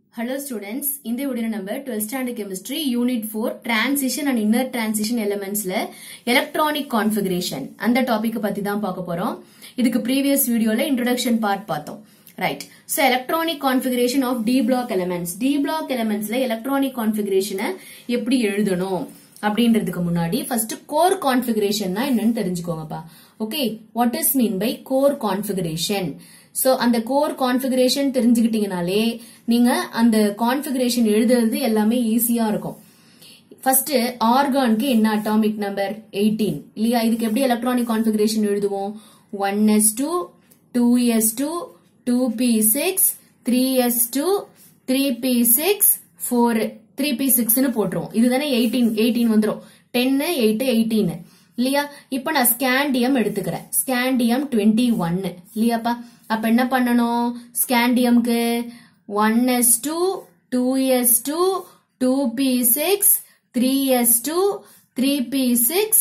Hello students, இந்த video நம்ம 12th standard chemistry unit 4 transition and inner transition elementsல electronic configuration அந்த topic பத்தி தான் பார்க்க போறோம் இதுக்கு previous வீடியோல introduction part பார்த்தோம் right so electronic configuration of d block elements d block elementsல electronic configuration எப்படி எழுதணும் அப்படின்றதுக்கு முன்னாடி ஃபர்ஸ்ட் கோர் கான்ஃபிகரேஷன்னா என்னன்னு தெரிஞ்சுக்கோங்கப்பா okay what is mean by core configuration so அந்த கோர் கான்ஃபிகரேஷன் தெரிஞ்சுக்கிட்டீங்கனாலே நீங்க அந்த கான்ஃபிகரேஷன் எழுதுறது எல்லாமே ஈஸியா இருக்கும் ஃபர்ஸ்ட் ஆர்கானுக்கு என்ன அட்டாமிக் நம்பர் 18 இல்லையா இதுக்கு எப்படி எலக்ட்ரானிக் கான்ஃபிகரேஷன் எழுதுவோம் one S two two S two two P six three S two three P six four three P சிக்ஸ்னு போட்டுருவோம் இதுதானே எயிட்டீன் எயிட்டீன் வந்துரும் டென்னு எயிட் எயிட்டீன் இல்லையா இப்ப நான் ஸ்கேண்டியம் எடுத்துக்கிறேன் ஸ்கேண்டியம் டுவெண்ட்டி ஒன்னு இல்லையாப்பா அப்ப என்ன பண்ணணும் ஸ்கேண்டியம்க்கு one S two two S two two P six three S two three P six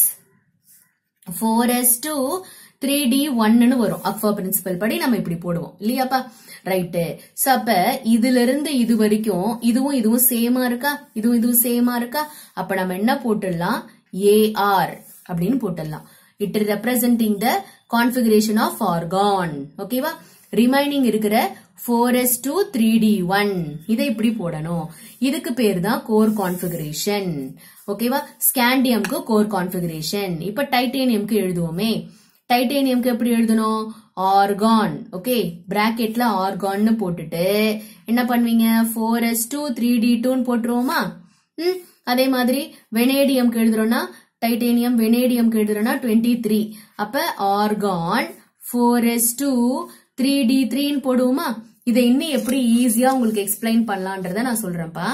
four S two three D ஒன்னு வரும் அக்வா பிரின்சிபல் படி நம்ம இப்படி போடுவோம் இல்லையாப்பா ரைட்டு சோ அப்ப இதுல இருந்து இது வரைக்கும் இதுவும் இதுவும் சேமா இருக்கா இதுவும் இதுவும் சேமா இருக்கா அப்ப நம்ம என்ன போட்டுடலாம் ஏஆர் அப்படின்னு போட்டுடலாம் it representing the configuration of argon ஓகேவா ரிமைனிங் இருக்கிற four S two three D one இதை இப்படி போடணும் இதுக்கு பேர் தான் கோர் கான்பிகரேஷன் ஓகேவா ஸ்கேண்டியம்க்கு கோர் கான்பிகரேஷன் இப்ப டைட்டேனியம்க்கு எழுதுவோமே டைட்டேனியம்க்கு எப்படி எழுதணும் ஆர்கான் ஓகே பிராக்கெட்ல ஆர்கான்னு போட்டுட்டு என்ன பண்ணுவீங்க four S two three D டூன்னு போட்டுருவோமா ம் அதே மாதிரி வெனேடியம்க்கு எழுதுறோம்னா டைட்டேனியம் வெனேடியம்க்கு எழுதுறோம்னா டுவெண்ட்டி த்ரீ அப்ப argon four S two three D த்ரீன்னு போடுவோமா இதை இன்னும் எப்படி ஈஸியா உங்களுக்கு எக்ஸ்பிளைன் பண்ணலான்றத நான் சொல்றேன்ப்பா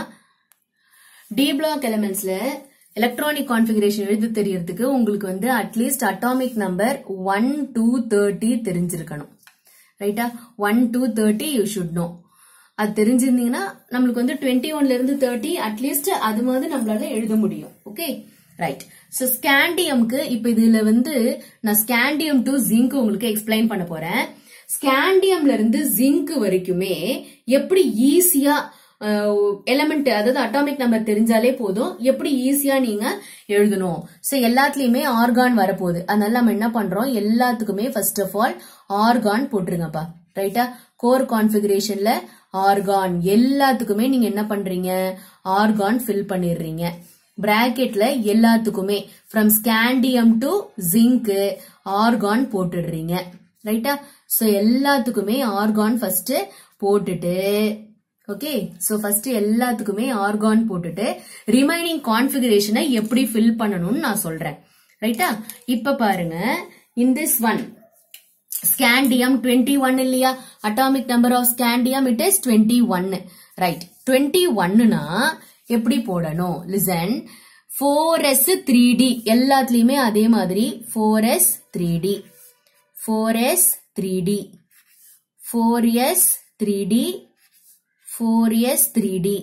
டி பிளாக் எலிமெண்ட்ஸ்ல எலக்ட்ரானிக் கான்பிகரேஷன் எழுத தெரியறதுக்கு உங்களுக்கு வந்து at least atomic number one two thirty தெரிஞ்சிருக்கணும் ரைட்டா one two thirty you should know அது தெரிஞ்சிருந்தீங்கன்னா நம்மளுக்கு வந்து டுவெண்ட்டி ஒன்ல இருந்து தேர்ட்டி அட்லீஸ்ட் அது மாதிரி நம்மளால எழுத முடியும் ஓகே ரைட் சோ ஸ்கேண்டியம்க்கு இப்ப இதுல வந்து நான் ஸ்கேண்டியம் டு ஜிங்க் உங்களுக்கு எக்ஸ்பிளைன் பண்ண போறேன் ஸ்கேண்டியம்ல இருந்து ஜிங்க் வரைக்குமே எப்படி ஈஸியா எலமெண்ட் அதாவது அட்டாமிக் நம்பர் தெரிஞ்சாலே போதும் எப்படி ஈஸியா நீங்க எழுதணும் சோ எல்லாத்துலயுமே ஆர்கான் வரப்போகுது அதனால நம்ம என்ன பண்றோம் எல்லாத்துக்குமே ஃபர்ஸ்ட் ஆஃப் ஆல் ஆர்கான் போட்டுருங்கப்பா ரைட்டா கோர் கான்பிகரேஷன்ல ஆர்கான் எல்லாத்துக்குமே நீங்க என்ன பண்றீங்க ஆர்கான் ஃபில் பண்ணிடுறீங்க பிராக்கெட்ல எல்லாத்துக்குமே from scandium to zinc argon போட்டுடுறீங்க ரைட்டா சோ எல்லாத்துக்குமே ஆர்கான் ஃபர்ஸ்ட் போட்டுட்டு ஓகே சோ ஃபர்ஸ்ட் எல்லாத்துக்குமே ஆர்கான் போட்டுட்டு ரிமைனிங் கான்பிகரேஷனை எப்படி ஃபில் பண்ணணும்னு நான் சொல்றேன் ரைட்டா இப்ப பாருங்க in this one scandium twenty one இல்லையா atomic number of scandium it is twenty one right twenty ஒன்னுனா எப்படி போடணும் listen four S three D எல்லாத்துலயுமே அதே மாதிரி four S three D four S three D four S three D four S three D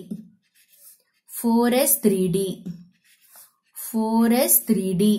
four S three D four S three D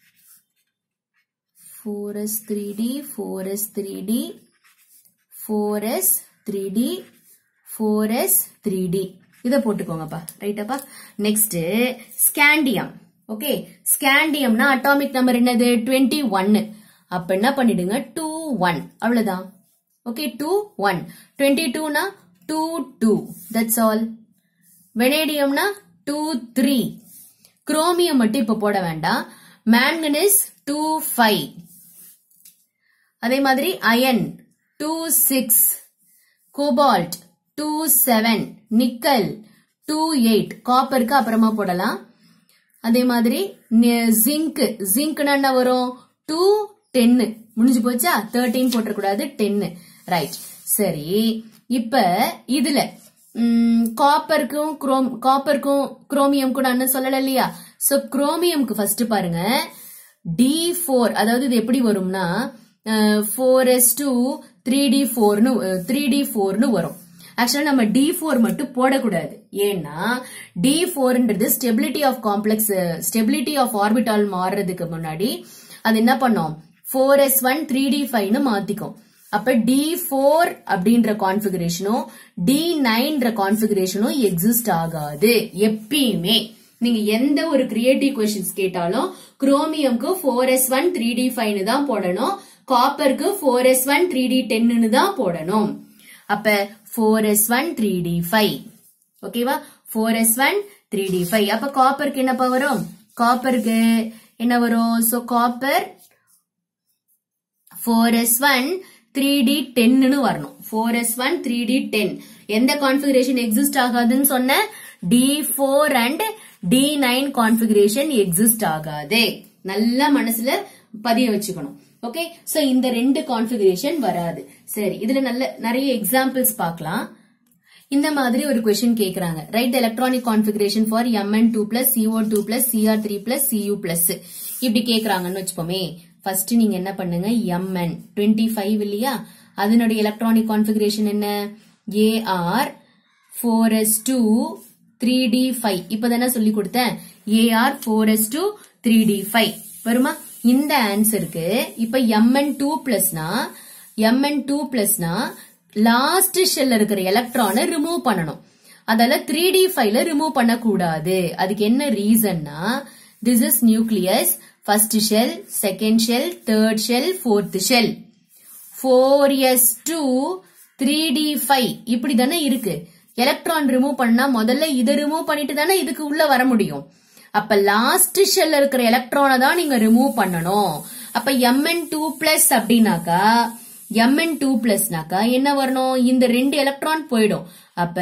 four S three D four S three D four S three D four S three D இதை போட்டுக்கோங்கப்பா ரைட்டாப்பா next scandium okay ஸ்கேண்டியம்னா atomic number என்னது twenty ஒன்னு அப்ப என்ன பண்ணிடுங்க two one அவ்வளவுதான் ஓகே டூ ஒன் டுவெண்ட்டி டூனா டூ டூ தட்ஸ் ஆல் வெனேடியம்னா டூ த்ரீ குரோமியம் மட்டும் இப்ப போட வேண்டாம் மேங்கனிஸ் டூ ஃபைவ் அதே மாதிரி iron two six cobalt two seven nickel two eight காப்பருக்கு அப்புறமா போடலாம் அதே மாதிரி ஜிங்க் ஜிங்க்னா என்ன வரும் டூ டென்னு முடிஞ்சு போச்சா தேர்ட்டீன் போட்டக்கூடாது டென்னு ரைட் சரி இப்ப இதுல காப்பருக்கும் குரோம் காப்பருக்கும் குரோமியம்க்கும் நான் சொல்லல இல்லையா சோ குரோமியம்க்கு ஃபர்ஸ்ட் பாருங்க டி ஃபோர் அதாவது இது எப்படி வரும்னா four S two three D ஃபோர்னு த்ரீ டி ஃபோர்னு வரும் ஆக்சுவலா நம்ம டி ஃபோர் மட்டும் போடக்கூடாது ஏன்னா டி ஃபோர்ன்றது stability of complex stability of orbital மாறுறதுக்கு முன்னாடி அது என்ன பண்ணோம் four S one three D ஃபைவ்னு மாத்திக்கும் அப்ப டி ஃபோர் அப்படின்ற கான்பிகரேஷனும் டி நைன்ற கான்பிகரேஷனும் எக்ஸிஸ்ட் ஆகாது எப்பயுமே நீங்க எந்த ஒரு கிரியேட்டிவ் கொஸ்டின்ஸ் கேட்டாலும் குரோமியம்க்கு four S one three D ஃபைவ்னு தான் போடணும் காப்பருக்கு four S one three d டென்னு தான் போடணும் அப்ப four S one three d five ஓகேவா four S one three d five அப்ப காப்பருக்கு என்னப்பா வரும் காப்பருக்கு என்ன வரும் so copper four S one three d டென்னு வரணும் four S one three d ten எந்த கான்பிகரேஷன் எக்ஸிஸ்ட் ஆகாதுன்னு சொன்ன d four and d nine configuration exist ஆகாது நல்லா மனசுல பதிய வச்சுக்கணும் ஓகே சோ இந்த ரெண்டு கான்பிகரேஷன் வராது சரி இதுல நல்ல நிறைய எக்ஸாம்பிள்ஸ் பார்க்கலாம் இந்த மாதிரி ஒரு கொஸ்டின் கேக்குறாங்க right electronic configuration for MN two plus CO two plus CR three plus CU plus இப்படி கேக்குறாங்கன்னு வச்சுப்போமே ஃபர்ஸ்ட் நீங்க என்ன பண்ணுங்க எம்என் டுவெண்ட்டி ஃபைவ் இல்லையா அதனுடைய எலக்ட்ரானிக் கான்பிகரேஷன் என்ன AR four S two three d five இப்பதானே சொல்லி கொடுத்தேன் AR four S two three d five வருமா இந்த ஆன்சருக்கு இப்ப எம்என் டூ பிளஸ்னா எம்என் டூ பிளஸ்னா லாஸ்ட் ஷெல்ல இருக்கிற எலக்ட்ரானை ரிமூவ் பண்ணணும் அதால த்ரீ டி ஃபைவ்ல ரிமூவ் பண்ணக்கூடாது அதுக்கு என்ன ரீசன்னா this is nucleus first shell second shell third shell fourth shell four S two three d five இப்படி தானே இருக்கு எலக்ட்ரான் ரிமூவ் பண்ணா முதல்ல இதை ரிமூவ் பண்ணிட்டு தானே இதுக்கு உள்ள வர முடியும் அப்ப லாஸ்ட் ஷெல்ல இருக்கிற எலக்ட்ரானை தான் நீங்க ரிமூவ் பண்ணணும் அப்ப எம்என் டூ பிளஸ் அப்படின்னாக்கா எம்என் டூ பிளஸ்னாக்கா என்ன வரணும் இந்த ரெண்டு எலக்ட்ரான் போயிடும் அப்ப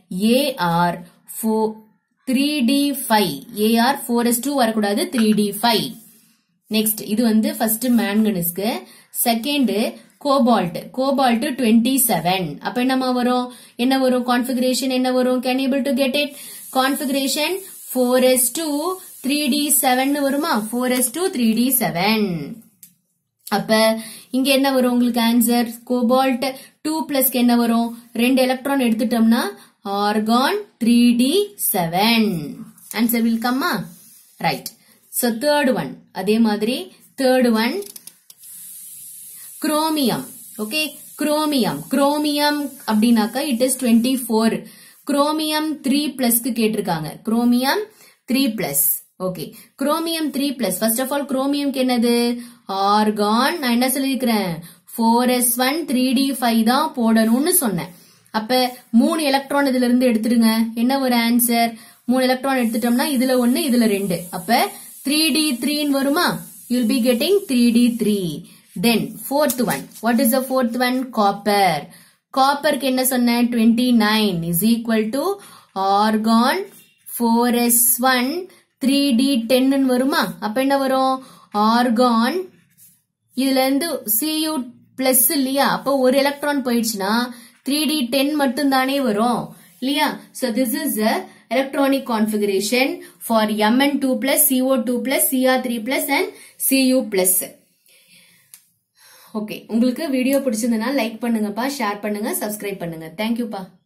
AR four three d five AR four S two வரக்கூடாது த்ரீ டி ஃபைவ் நெக்ஸ்ட் இது வந்து ஃபர்ஸ்ட் மேங்கனஸ்க்கு second cobalt cobalt twenty seven அப்ப என்னமா வரும் என்ன வரும் கான்பிகரேஷன் என்ன வரும் can able to get it configuration four S two three d seven வருமா four S two three d seven அப்ப இங்க என்ன வரும் உங்களுக்கு ஆன்சர் கோபால்ட் டூ பிளஸ்க்கு என்ன வரும் ரெண்டு எலக்ட்ரான் எடுத்துட்டோம்னா argon three d seven answer will கம்மா ரைட் சோ தேர்ட் ஒன் அதே மாதிரி third one chromium okay chromium chromium அப்படின்னாக்கா it is twenty four chromium three பிளஸ்க்கு கேட்டிருக்காங்க chromium three plus okay chromium three plus first of all குரோமியம்க்கு என்னது argon நான் என்ன சொல்லியிருக்கிறேன் four S one three d five தான் போடணும்னு சொன்னேன் அப்ப மூணு எலக்ட்ரான் இதுல இருந்து எடுத்துடுங்க என்ன ஒரு ஆன்சர் மூணு எலக்ட்ரான் எடுத்துட்டோம்னா இதுல ஒன்னு இதுல ரெண்டு அப்ப த்ரீ டி த்ரீன்னு வருமா you'll be getting three d three then fourth one what is the fourth one copper காப்பருக்கு என்ன சொன்னேன் twenty nine is equal to argon four S one three d டென்னு வருமா அப்ப என்ன வரும் ஆர்கான் இதுல இருந்து சியூ பிளஸ் இல்லையா அப்போ ஒரு எலக்ட்ரான் போயிடுச்சுன்னா த்ரீ டி டென் மட்டும் தானே வரும் இல்லையா so this is electronic configuration for MN two plus CO two plus CR three plus and CU plus okay உங்களுக்கு வீடியோ பிடிச்சிருந்தனா லைக் பண்ணுங்கப்பா ஷேர் பண்ணுங்க சப்ஸ்கிரைப் பண்ணுங்க தேங்க்யூப்பா